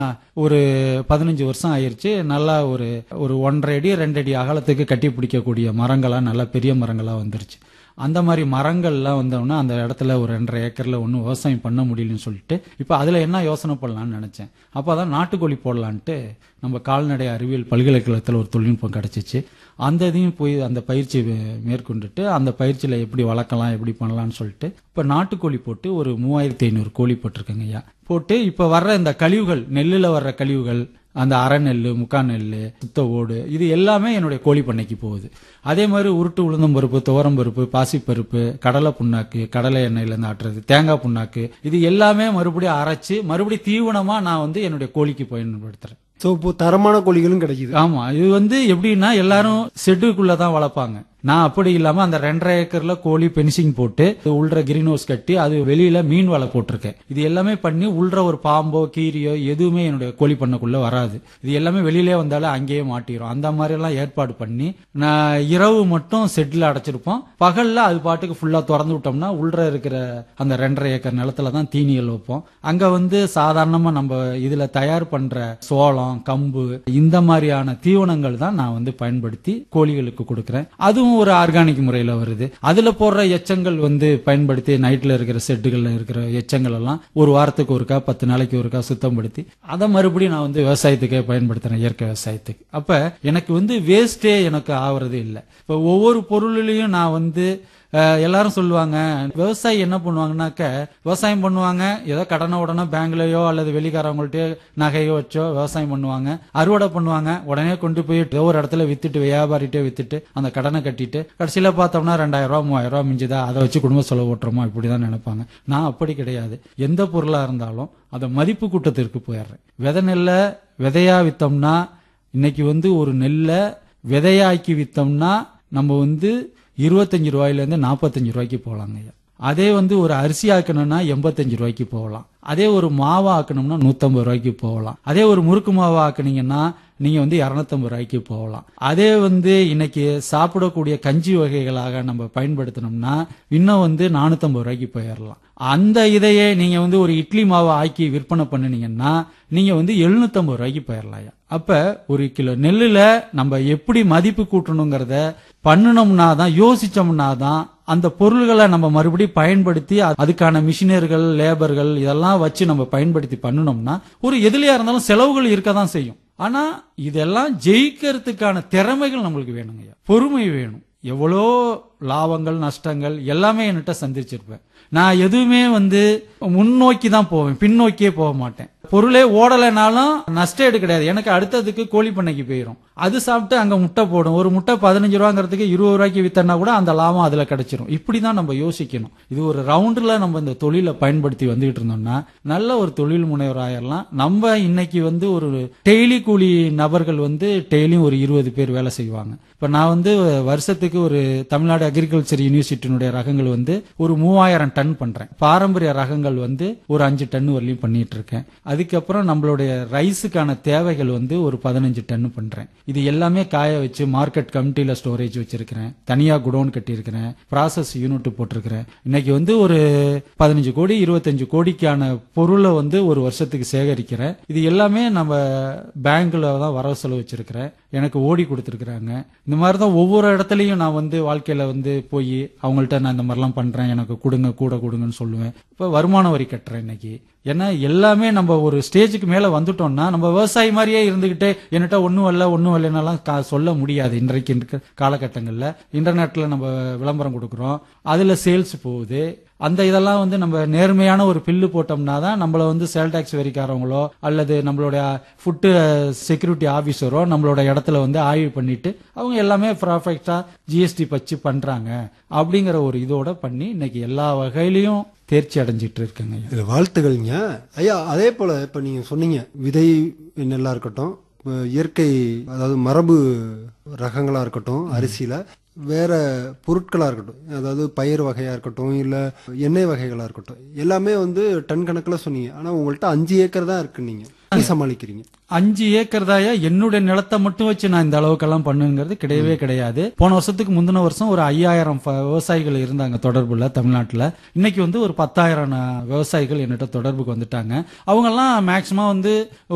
ஒரு பதினஞ்சு வருஷம் ஆயிருச்சு நல்லா ஒரு ஒரு ஒன்றரை அடி ரெண்டு அடி அகலத்துக்கு கட்டி பிடிக்கக்கூடிய மரங்களா நல்லா பெரிய மரங்களா வந்துருச்சு அந்த மாதிரி மரங்கள்லாம் வந்தோம்னா அந்த இடத்துல ஒரு ரெண்டரை ஏக்கர்ல ஒன்றும் விவசாயம் பண்ண முடியலன்னு சொல்லிட்டு இப்போ அதுல என்ன யோசனை பண்ணலாம்னு நினைச்சேன் அப்பதான் நாட்டுக்கோழி போடலான்ட்டு நம்ம கால்நடை அறிவியல் பல்கலைக்கழகத்தில் ஒரு தொழில்நுட்பம் கிடைச்சிச்சு அந்த இதையும் போய் அந்த பயிற்சி மே- மேற்கொண்டுட்டு அந்த பயிற்சியில எப்படி வளர்க்கலாம் எப்படி பண்ணலாம்னு சொல்லிட்டு இப்ப நாட்டுக்கோழி போட்டு ஒரு மூவாயிரத்தி ஐநூறு கோழி போட்டிருக்கேங்க ஐயா போட்டு இப்ப வர்ற இந்த கழிவுகள் நெல்லுல வர்ற கழிவுகள் அந்த அரை நெல் முக்கா நெல் சுத்த ஓடு இது எல்லாமே என்னுடைய கோழி பண்ணைக்கு போகுது அதே மாதிரி உருட்டு உளுந்தம் பருப்பு துவரம் பருப்பு பாசிப்பருப்பு கடலை புண்ணாக்கு கடலை எண்ணெயில இருந்து ஆட்டுறது தேங்காய் புண்ணாக்கு இது எல்லாமே மறுபடியும் அரைச்சு மறுபடியும் தீவனமா நான் வந்து என்னுடைய கோழிக்கு பயன்படுத்துறேன் ஸோ இப்போ தரமான கோழிகளும் கிடைக்குது ஆமா இது வந்து எப்படின்னா எல்லாரும் ஷெட்டுக்குள்ள தான் வளர்ப்பாங்க நான் அப்படி இல்லாம அந்த ரெண்டரை ஏக்கர்ல கோழி பென்சிங் போட்டு உள்ற கிரீன் ஹவுஸ் கட்டி அது வெளியில மீன் வலை போட்டிருக்கேன் இது எல்லாமே பண்ணி உள்ற ஒரு பாம்போ கீரியோ எதுவுமே என்னுடைய கோழி பண்ணக்குள்ள வராது இது எல்லாமே வெளியிலே வந்தாலும் அங்கேயே மாட்டிரும் அந்த மாதிரி எல்லாம் ஏற்பாடு பண்ணி நான் இரவு மட்டும் செட்டில் அடைச்சிருப்போம் பகல்ல அது பாட்டுக்கு ஃபுல்லா திறந்து விட்டோம்னா உள்ற இருக்கிற அந்த ரெண்டரை ஏக்கர் நிலத்துல தான் தீனிகள் வைப்போம் அங்க வந்து சாதாரணமா நம்ம இதுல தயார் பண்ற சோளம் கம்பு இந்த மாதிரியான தீவனங்கள் தான் நான் வந்து பயன்படுத்தி கோழிகளுக்கு கொடுக்கறேன் அதுவும் ஒரு ஆர்கானிக் முறையில வருது அதுல போடுற எச்சங்கள் வந்து பயன்படுத்தி நைட்ல இருக்கிற செட்டுகள்ல இருக்கிற எச்சங்கள் எல்லாம் ஒரு வாரத்துக்கு ஒருக்கா பத்து நாளைக்கு ஒருக்கா சுத்தப்படுத்தி அதை மறுபடியும் நான் வந்து விவசாயத்துக்கே பயன்படுத்துறேன் இயற்கை விவசாயத்துக்கு அப்ப எனக்கு வந்து வேஸ்டே எனக்கு ஆவறது இல்லை இப்ப ஒவ்வொரு பொருளிலையும் நான் வந்து அஹ், எல்லாரும் சொல்லுவாங்க விவசாயி என்ன பண்ணுவாங்கன்னாக்க விவசாயம் பண்ணுவாங்க ஏதோ கடனை உடனே பேங்க்லயோ அல்லது வெளிக்காரவங்கள்ட்டயோ நகையோ வச்சோ விவசாயம் பண்ணுவாங்க அறுவடை பண்ணுவாங்க உடனே கொண்டு போய் ஏதோ ஒரு இடத்துல வித்துட்டு வியாபாரிட்டே வித்துட்டு அந்த கடனை கட்டிட்டு கடைசியில பார்த்தோம்னா ரெண்டாயிரம் ரூபாய் மூவாயிரம் ரூபாய் மிஞ்சுதா அதை வச்சு குடும்ப செலவு ஓட்டுறோமோ இப்படிதான் நினைப்பாங்க நான் அப்படி கிடையாது எந்த பொருளா இருந்தாலும் அதை மதிப்பு கூட்டத்திற்கு போயிடுறேன் விதை நெல்லை விதையா வித்தோம்னா இன்னைக்கு வந்து ஒரு நெல்லை விதையாக்கி வித்தோம்னா நம்ம வந்து இருபத்தஞ்சு ரூபாயில இருந்து நாற்பத்தஞ்சு ரூபாய்க்கு போகலாங்க ஐயா அதே வந்து ஒரு அரிசி ஆக்கணும்னா எண்பத்தஞ்சு ரூபாய்க்கு போகலாம் அதே ஒரு மாவா ஆக்கணும்னா நூத்தம்பது ரூபாய்க்கு போகலாம் அதே ஒரு முறுக்கு மாவா ஆக்குனீங்கன்னா நீங்க வந்து இருநூத்தம்பது ரூபாய்க்கு போகலாம் அதே வந்து இன்னைக்கு சாப்பிடக்கூடிய கஞ்சி வகைகளாக நம்ம பயன்படுத்தினோம்னா இன்னும் வந்து நானூத்தம்பது ரூபாய்க்கு போயிடலாம் அந்த இதையே நீங்க வந்து ஒரு இட்லி மாவை ஆக்கி விற்பனை பண்ணுனீங்கன்னா நீங்க வந்து எழுநூத்தம்பது ரூபாய்க்கு போயிடலாம் ஐயா. அப்ப ஒரு கிலோ நெல்லுல நம்ம எப்படி மதிப்பு கூட்டணுங்கிறத பண்ணணும்னா தான் யோசிச்சோம்னா தான் அந்த பொருள்களை நம்ம மறுபடியும் பயன்படுத்தி அ- அதுக்கான மிஷினர்கள் லேபர்கள் இதெல்லாம் வச்சு நம்ம பயன்படுத்தி பண்ணணும்னா ஒரு எதுலையா இருந்தாலும் செலவுகள் இருக்க தான் செய்யும் ஆனா இதெல்லாம் ஜெயிக்கிறதுக்கான திறமைகள் நம்மளுக்கு வேணுங்க ஐயா. பொறுமை வேணும் எவ்வளோ லாபங்கள் நஷ்டங்கள் எல்லாமே என்கிட்ட சந்திச்சிருப்பேன் நான் எதுவுமே வந்து முன்னோக்கி தான் போவேன் பின்னோக்கியே போக மாட்டேன் பொருளே ஓடலைனாலும் நஷ்டேடு கிடையாது எனக்கு அடுத்ததுக்கு கோழி பண்ணைக்கு போயிடும் அது சாப்பிட்டு அங்க முட்டை போடும் ஒரு முட்டை பதினஞ்சு ரூபாங்கிறதுக்கு இருபது ரூபாய்க்கு வித்தனா கூட அந்த லாபம் அதுல கிடைச்சிரும் இப்படிதான் நம்ம யோசிக்கணும் இது ஒரு ரவுண்டுல நம்ம இந்த தொழிலை பயன்படுத்தி வந்துகிட்டு இருந்தோம்னா நல்ல ஒரு தொழில் முனைவர் ஆயிரலாம் நம்ம இன்னைக்கு வந்து ஒரு டெய்லி கூலி நபர்கள் வந்து டெய்லியும் ஒரு இருபது பேர் வேலை செய்வாங்க இப்ப நான் வந்து வருஷத்துக்கு ஒரு தமிழ்நாடு அக்ரிகல்ச்சர் யூனிவர்சிட்டியினுடைய ரகங்கள் வந்து ஒரு மூவாயிரம் டன் பண்றேன் பாரம்பரிய ரகங்கள் வந்து ஒரு அஞ்சு டன் வரலையும் பண்ணிட்டு இருக்கேன் அதுக்கப்புறம் நம்மளுடைய ரைஸுக்கான தேவைகள் வந்து ஒரு பதினஞ்சு டன் பண்றேன் இது எல்லாமே காய வச்சு மார்க்கெட் கமிட்டியில ஸ்டோரேஜ் வச்சிருக்கிறேன் தனியா குடோன் கட்டியிருக்கிறேன் ப்ராசஸ் யூனிட் போட்டிருக்கிறேன் இன்னைக்கு வந்து ஒரு பதினஞ்சு கோடி இருபத்தஞ்சு கோடிக்கான பொருளை வந்து ஒரு வருஷத்துக்கு சேகரிக்கிறேன் இது எல்லாமே நம்ம பேங்க்ல தான் வரவு செலவு வச்சிருக்கிறேன் எனக்கு ஓடி கொடுத்துருக்குறாங்க இந்த மாதிரி தான் ஒவ்வொரு இடத்துலையும் நான் வந்து வாழ்க்கையில வந்து போய் அவங்கள்ட்ட நான் இந்த மாதிரிலாம் பண்றேன் எனக்கு கொடுங்க கூட கொடுங்கன்னு சொல்லுவேன் இப்போ வருமான வரி கட்டுறேன் இன்னைக்கு ஏன்னா எல்லாமே நம்ம ஒரு ஸ்டேஜுக்கு மேல வந்துட்டோம்னா நம்ம விவசாயி மாதிரியே இருந்துகிட்டே என்கிட்ட ஒண்ணும் வரல ஒண்ணும் வரலனாலாம் கா- சொல்ல முடியாது இன்றைக்கு இருக்க காலகட்டங்கள்ல இன்டர்நெட்ல நம்ம விளம்பரம் கொடுக்குறோம் அதுல சேல்ஸ் போகுது அந்த இதெல்லாம் வந்து நம்ம நேர்மையான ஒரு பில்லு போட்டோம்னா தான் நம்மள வந்து சேல் டாக்ஸ் வரிக்காரவங்களோ அல்லது நம்மளுடைய ஃபுட்டு செக்யூரிட்டி ஆபீசரோ நம்மளோட இடத்துல வந்து ஆய்வு பண்ணிட்டு அவங்க எல்லாமே ப்ராஃபெக்டா ஜிஎஸ்டி பச்சு பண்றாங்க அப்படிங்கிற ஒரு இதோட பண்ணி இன்னைக்கு எல்லா வகையிலையும் தேர்ச்சி அடைஞ்சிட்டு இருக்குங்க ஐயா. இதுல வாழ்த்துகள்ங்க ஐயா அதே போல இப்ப நீங்க சொன்னீங்க விதை நெல்லா இருக்கட்டும் இப்ப இயற்கை அதாவது மரபு ரகங்களா இருக்கட்டும் அரிசியில வேற பொருட்களா இருக்கட்டும் அதாவது பயிர் வகையா இருக்கட்டும் இல்ல எண்ணெய் வகைகளா இருக்கட்டும் எல்லாமே வந்து டன் கணக்குல சொன்னீங்க ஆனா உங்கள்ட்ட அஞ்சு ஏக்கர் தான் இருக்கு நீங்க எப்படி சமாளிக்கிறீங்க அஞ்சு ஏக்கர் தாயா என்னுடைய நிலத்தை மட்டும் வச்சு நான் இந்த அளவுக்கெல்லாம் பண்ணுங்கிறது கிடையவே கிடையாது போன வருஷத்துக்கு முந்தின வருஷம் ஒரு ஐயாயிரம் ப- விவசாயிகள் இருந்தாங்க தொடர்புல தமிழ்நாட்டுல இன்னைக்கு வந்து ஒரு பத்தாயிரம் ந- விவசாயிகள் என்னிட்ட தொடர்புக்கு வந்துட்டாங்க அவங்க எல்லாம் மேக்சிமம் வந்து